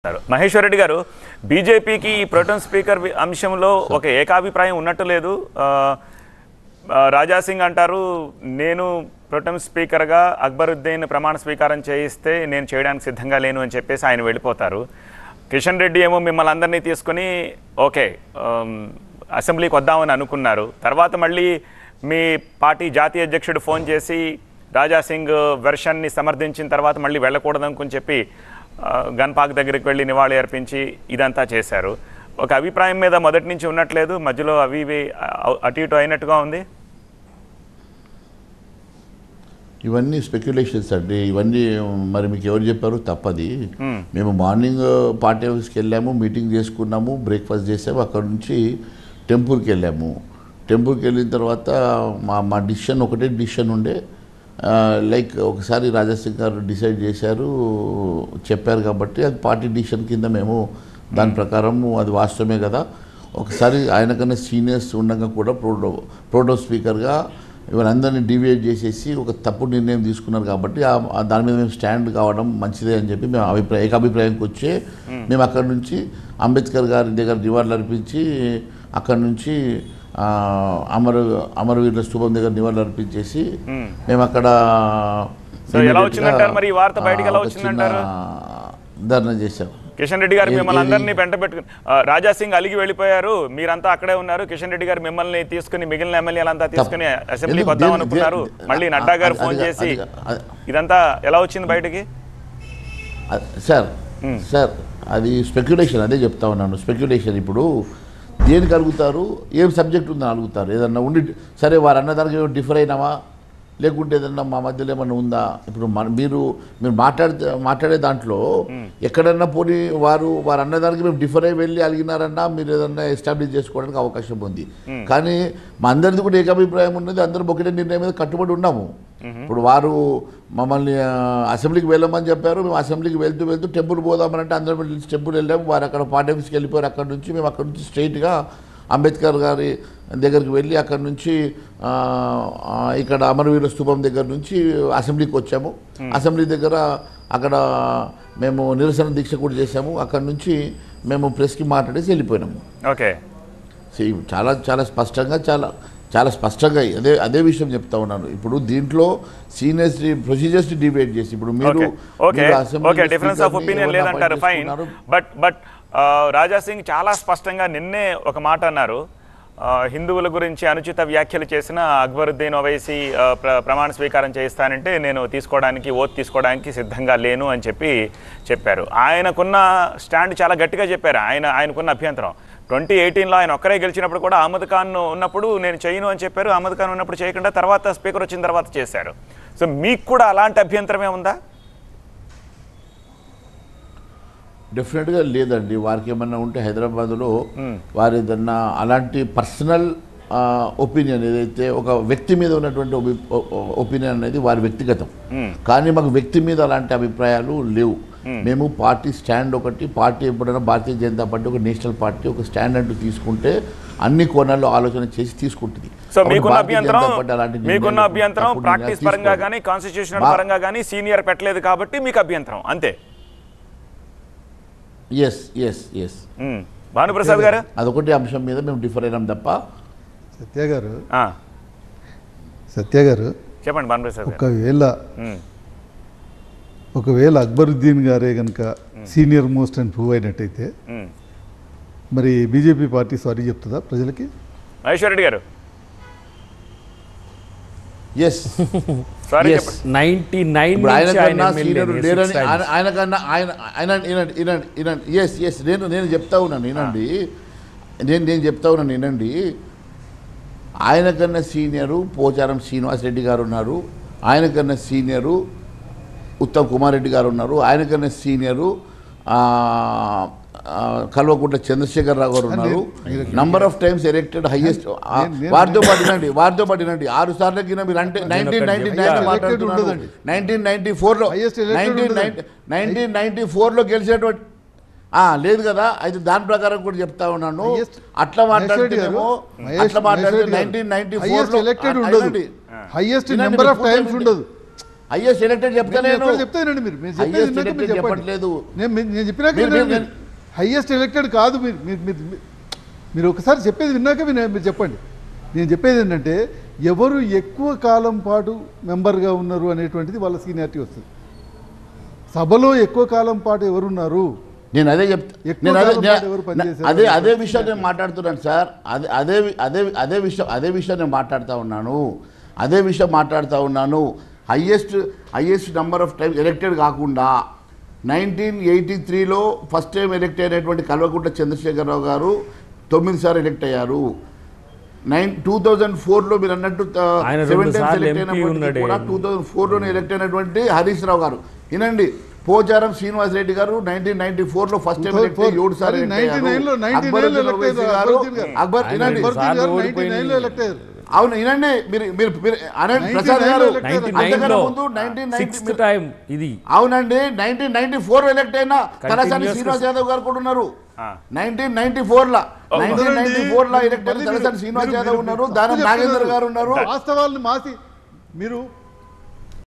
అన్నారు. మహేశ్వర్ రెడ్డి గారు బీజేపీకి ఈ ప్రోటోన్ స్పీకర్ వి- అంశంలో ఒక ఏకాభిప్రాయం ఉన్నట్టు లేదు ఆ, ఆ, రాజా సింగ్ అంటారు నేను ప్రోటోన్ స్పీకర్గా అక్బరుద్దీన్ ప్రమాణ స్వీకారం చేయిస్తే నేను చేయడానికి సిద్ధంగా లేను అని చెప్పేసి ఆయన వెళ్ళిపోతారు కిషన్ రెడ్డి ఏమో మిమ్మల్ని అందరినీ తీసుకొని ఓకే ఆమ్, అసెంబ్లీకి వద్దామని అనుకున్నారు తర్వాత మళ్ళీ మీ పార్టీ జాతీయ అధ్యక్షుడు ఫోన్ చేసి రాజా సింగ్ వెర్షన్ని సమర్థించిన తర్వాత మళ్ళీ వెళ్ళకూడదనుకుని చెప్పి ఆ, గన్ పార్క్ దగ్గరికి వెళ్ళి నివాళి అర్పించి ఇదంతా చేశారు ఒక అభిప్రాయం మీద మొదటి నుంచి ఉన్నట్లేదు మధ్యలో అవి ఇవి ఆ- అటు ఇటు అయినట్టుగా ఉంది ఇవన్నీ స్పెక్యులేషన్స్ అండి ఇవన్నీ మరి మీకు ఎవరు చెప్పారు తప్పది మేము మార్నింగ్ పార్టీ ఆఫీస్కి వెళ్ళాము మీటింగ్ చేసుకున్నాము బ్రేక్ఫాస్ట్ చేసాము అక్కడ నుంచి టెంపుల్కి వెళ్ళాము టెంపుల్కి వెళ్ళిన తర్వాత మా మా డిసిషన్ ఒకటే డిసిషన్ ఉండే ఆ, లైక్ ఒకసారి రాజాసింగ్ గారు డిసైడ్ చేశారు చెప్పారు కాబట్టి అది పార్టీ డిసిషన్ కింద మేము దాని ప్రకారం అది వాస్తవమే కదా ఒకసారి ఆయన కన్నా సీనియర్స్ ఉండగా కూడా ప్రోటో ప్రోటో స్పీకర్గా వీళ్ళందరినీ డివియేట్ చేసేసి ఒక తప్పుడు నిర్ణయం తీసుకున్నారు కాబట్టి ఆ- ఆ దాని మీద మేము స్టాండ్ కావడం మంచిదే అని చెప్పి మేము అభిప్రాయం ఏకాభిప్రాయంకి వచ్చే మేము అక్కడి నుంచి అంబేద్కర్ గారి దగ్గర నివాళులు అర్పించి అక్కడి నుంచి ఆ, అమర అమరవీరుల స్థూపం దగ్గర నివాళులు అర్పించేసి మేము అక్కడ సో ఎలా వచ్చిందంటారు మరి ఈ వార్త బయటికి ఎలా ఒక వచ్చిందంటారు? చిన్న ధర్నా చేశాం కిషన్ రెడ్డి గారు ఏది- మిమ్మల్ని ఏది? అందరినీ వెంట పెట్టుకుని ఆ, రాజా సింగ్ అలిగి వెళ్ళిపోయారు మీరంతా అక్కడే ఉన్నారు కిషన్ రెడ్డి గారు మిమ్మల్ని తీసుకుని మిగిలిన ఎమ్మెల్యేలంతా తీసుకుని అసెంబ్లీకి ఎందుకు? వద్దాం దేని- అనుకున్నారు దే- మళ్ళీ నడ్డా గారు అది- ఫోన్ అది- చేసి అది- అది- ఇదంతా ఎలా వచ్చింది బయటికి అ- సార్ సార్ అది స్పెక్యులేషన్ అదే చెప్తా ఉన్నాను స్పెక్యులేషన్ ఇప్పుడు దేనికి అడుగుతారు ఏం సబ్జెక్ట్ ఉందని అడుగుతారు ఏదన్నా ఉండి సరే వారు అన్నదానికి ఏమో డిఫర్ అయినావా లేకుంటే ఏదన్నా మా మధ్యలో ఏమన్నా ఉందా ఇప్పుడు మన మీరు మీరు మాట్లాడితే మాట్లాడే దాంట్లో ఎక్కడన్నా పోనీ వారు వారు అన్నదానికి మేము డిఫర్ అయి వెళ్ళి అడిగినారన్నా మీరు ఏదన్నా ఎస్టాబ్లిష్ చేసుకోవడానికి అవకాశం ఉంది కానీ మా అందరిది కూడా ఏకాభిప్రాయం ఉన్నది అందరం ఒకటే నిర్ణయం మీద కట్టుబడి ఉన్నాము ఇప్పుడు వారు మమ్మల్ని ఆ, అసెంబ్లీకి వెళ్ళమని చెప్పారు మేము అసెంబ్లీకి వెళ్తూ వెళ్తూ టెంపుల్ పోదామనంటే అందరం వెళ్ళి టెంపుల్ వెళ్ళాము వారు అక్కడ పార్టీ ఆఫీస్కి వెళ్ళిపోయారు అక్కడ నుంచి మేము అక్కడ నుంచి స్ట్రైట్గా అంబేద్కర్ గారి దగ్గరికి వెళ్ళి అక్కడ నుంచి ఆ, ఆ, ఇక్కడ అమరవీర స్థూపం దగ్గర నుంచి అసెంబ్లీకి వచ్చాము అసెంబ్లీ దగ్గర అక్కడ మేము నిరసన దీక్ష కూడా చేశాము అక్కడ నుంచి మేము ప్రెస్కి మాట్లాడేసి వెళ్ళిపోయినాము ఓకే See, చాలా చాలా స్పష్టంగా చాలా చాలా స్పష్టంగా అదే అదే విషయం చెప్తా ఉన్నాను ఇప్పుడు దీంట్లో సీనియర్స్ ప్రొసీజర్స్ డిబేట్ చేసి ఇప్పుడు మీరు ఓకే ఓకే మీరు అసెంబ్లీ ఓకే డిఫరెన్స్ ఆఫ్ స్పీకర్ని ఒపీనియన్ ఎవరిని లేదంటారు appoint ఫైన్ చేసుకున్నారు? బట్ బట్ రాజా సింగ్ చాలా స్పష్టంగా నిన్నే ఒక మాట అన్నారు ఆ, హిందువుల గురించి అనుచిత వ్యాఖ్యలు చేసిన అక్బరుద్దీన్ ఓవైసీ ఆ, ప్ర ప్రమాణ స్వీకారం చేయిస్తానంటే నేను తీసుకోవడానికి ఓత్ తీసుకోవడానికి సిద్ధంగా లేను అని చెప్పి చెప్పారు ఆయనకున్న స్టాండ్ చాలా గట్టిగా చెప్పారు ఆయన ఆయనకున్న అభ్యంతరం ట్వంటీ ఎయిటీన్లో ఆయన ఒక్కరే గెలిచినప్పుడు కూడా అహ్మద్ ఖాన్ ఉన్నప్పుడు నేను చేయను అని చెప్పారు అహ్మద్ ఖాన్ ఉన్నప్పుడు చేయకుండా తర్వాత స్పీకర్ వచ్చిన తర్వాత చేశారు సో మీకు కూడా అలాంటి అభ్యంతరమే ఉందా డెఫినెట్గా లేదండి వారికి ఏమన్నా ఉంటే హైదరాబాద్లో వారి ఏదన్నా అలాంటి పర్సనల్ ఒపీనియన్ ఏదైతే ఒక వ్యక్తి మీద ఉన్నటువంటి ఒపీనియన్ అనేది వారి వ్యక్తిగతం కానీ మాకు వ్యక్తి మీద అలాంటి అభిప్రాయాలు లేవు మేము పార్టీ స్టాండ్ ఒకటి పార్టీ ఎప్పుడైనా భారతీయ జనతా పార్టీ ఒక నేషనల్ పార్టీ ఒక స్టాండ్ అంటూ తీసుకుంటే అన్ని కోణాల్లో ఆలోచన చేసి తీసుకుంటుంది సో కాబట్టి మీకున్న భారతీయ అభ్యంతరం జనతా పార్టీ అలాంటి మీకున్న నిర్ణయాలు అభ్యంతరం తప్పుడు ప్రాక్టీస్ నిర్ణయాలు పరంగా తీసుకోదు. కానీ కాన్స్టిట్యూషనల్ బా- పరంగా కానీ సీనియర్ పెట్టలేదు కాబట్టి మీకు అభ్యంతరం అంతే yes yes yes um. Bhanuprasad గారు అదొకటి అంశం మీద మేము డిఫర్ అయినాం తప్ప సత్య గారు ఆ, సత్య గారు చెప్పండి భానుప్రసాద్ గారు ఒకవేళ ఉమ్, ఒకవేళ అక్బరుద్దీన్ గారే కనుక సీనియర్ మోస్ట్ అని ప్రూవ్ అయినట్టయితే ఉమ్. మరి బీజేపీ పార్టీ సారీ చెప్తుందా ప్రజలకి మహేశ్వర్ రెడ్డి గారు ఎస్ సారీ Yes. చెప్పండి నైన్టీ నైన్ ఇప్పుడు ఆయన నుంచి ఆయన కన్నా ఎమ్మెల్యే సీనియర్ six లేరని times. ఆయన ఆయన కన్నా ఆయన ఆయన వినండి వినండి వినండి ఎస్ ఎస్ నేను నేను చెప్తా ఉన్నాను వినండి నేను నేను చెప్తా ఉన్నాను వినండి ఆయన కన్నా సీనియరు పోచారం శ్రీనివాస్ రెడ్డి గారు ఉన్నారు ఆయన కన్నా సీనియరు ఉత్తమ్ కుమార్ రెడ్డి గారు ఉన్నారు ఆయన కన్నా సీనియరు ఆ, ఆ, కల్వకుంట్ల చంద్రశేఖర్ రావు గారు ఉన్నారు number of times elected highest నేను- నేను- వారితో పాటు వినండి వారితో పాటు వినండి ఆరు సార్ల కింద మీరు అంటే నైన్టీన్ నైన్టీ నైన్ Elected ఉండదండి. నైన్టీన్ నైన్టీ ఫోర్లో Highest elected నైన్టీన్ ఉండదండి. నైన్టీన్ నైన్టీ ఫోర్లో గెలిచేటువంటి ఆ, లేదు కదా అయితే దాని ప్రకారం కూడా చెప్తా ఉన్నాను Highest- అట్లా మహేష్ రెడ్డి మాట్లాడితేనేమో గారు, మహేష్- అట్లా మాట్లాడితే మహేష్ రెడ్డి గారు, నైన్టీన్ నైన్టీ highest ఫోర్లో elected ఉండదు హైయెస్ట్ నెంబర్ ఆఫ్ టైమ్స్ ఉండదు హైయెస్ట్ ఎలక్టెడ్ చెప్తా నేను నేను ఎక్కడ చెప్తానండి మీరు మీరు చెప్పేది Highest విన్నాక మీరు elected చెప్పండి చెప్పట్లేదు. నేను మీ- నేను చెప్పినాక మీరు- వినండి. మీరు- హైయెస్ట్ ఎలక్టెడ్ కాదు మీరు మీరు మీరు మీరు- మీరు ఒకసారి చెప్పేది విన్నాక మీరు మీరు చెప్పండి నేను చెప్పేది ఏంటంటే ఎవరు ఎక్కువ కాలం పాటు మెంబర్గా ఉన్నారు అనేటువంటిది వాళ్ళ సీనియారిటీ వస్తుంది సభలో ఎక్కువ కాలం పాటు ఎవరున్నారు నేను అదే చెప్తా ఎక్కువ నేను అదే కాలం నేను- పాటు ఎవరు పనిచేశారు? అదే అదే విషయం నేను మాట్లాడుతున్నాను సార్ అదే అదే అదే అదే విషయం అదే విషయం నేను మాట్లాడుతూ ఉన్నాను అదే విషయం మాట్లాడుతూ ఉన్నాను highest highest number of time elected కాకుండా నైన్టీన్ ఎయిటీ త్రీలో ఫస్ట్ టైం ఎలక్ట్ అయినటువంటి కల్వకుంట్ల చంద్రశేఖరరావు గారు తొమ్మిది సార్లు ఎలక్ట్ అయ్యారు నైన్ టూ థౌజండ్ ఫోర్లో మీరు అన్నట్టు ఆయన సెవెన్ రెండు టైమ్స్ సార్లు ఎలక్ట్ MP అయినప్పటికీ ఉన్నాడే. కూడా టూ థౌజండ్ ఫోర్లోనే ఎలక్ట్ అయినటువంటి హరీష్ రావు గారు వినండి పోచారం శ్రీనివాస్ రెడ్డి గారు నైన్టీన్ నైన్టీ ఫోర్లో ఫస్ట్ టైం ఎలక్ట్ అయ్యి ఏడు సార్లు అది elect అయ్యారు. 99 లో 99 అక్బరుద్దీన్ elect ఓవైసీ అయ్యారు. గారు అక్బరుద్దీన్ గారు. అక్బర్ ఆయన వినండి రెండు సార్లు గారు ఓడిపోయింది. 99 లో ఎలక్ట్ అయ్యారు అవును వినండి మీరు మీరు మీరు అనంత్ 99 ప్రసాద్ గారు elect అయ్యారు. నైన్టీ నైన్ అంతకన్నా లో ముందు నైన్టీన్ సిక్స్త్ టైం ఇది అవునండి నైన్టీన్ నైన్టీ ఫోర్ ఎలక్ట్ అయిన తలసాని Continuous శ్రీనివాస్ యాదవ్ గారు కూడా ఉన్నారు ఆ. నైన్టీన్ నైన్టీ ఫోర్ లా నైన్టీన్ నైన్టీ ఫోర్ లా ఎలక్ట్ అయిన మళ్ళీ తలసాని మీరు- శ్రీనివాస్ మీరు- యాదవ్ మీరు ఉన్నారు తప్పు దానం చెప్తున్నారు. నాగేంద్ర గారు ఉన్నారు వాస్తవాలను మాసి మీరు